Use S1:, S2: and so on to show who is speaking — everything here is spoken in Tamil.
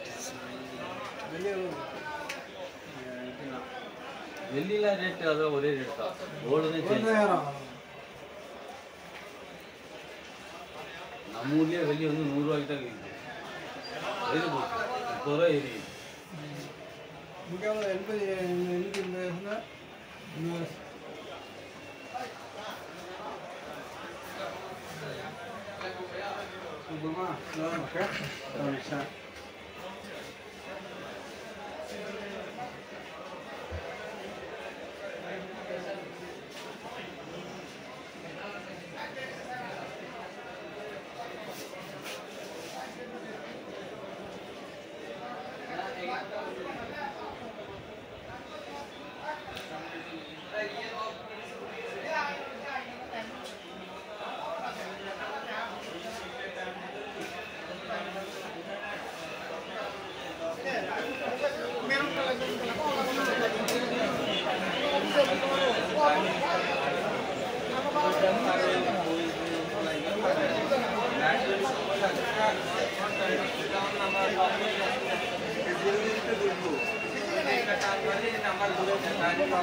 S1: வெள்ளியில ரேட்டு அதெல்லாம் ஒரே ரேட் தான் கோல்டு தான் change. நம்ம ஊர்லயே வெள்ளி வந்து நூறுரூவாய்க்கு தான் விற்குது ஏறி போச்சு முப்பது ரூபா ஏறி
S2: முக்கியமாக எண்பது எண்ணிக்கை இருந்ததுன்னா இன்னும் சுத்தமா ஓகே ஒரு நிமிஷம்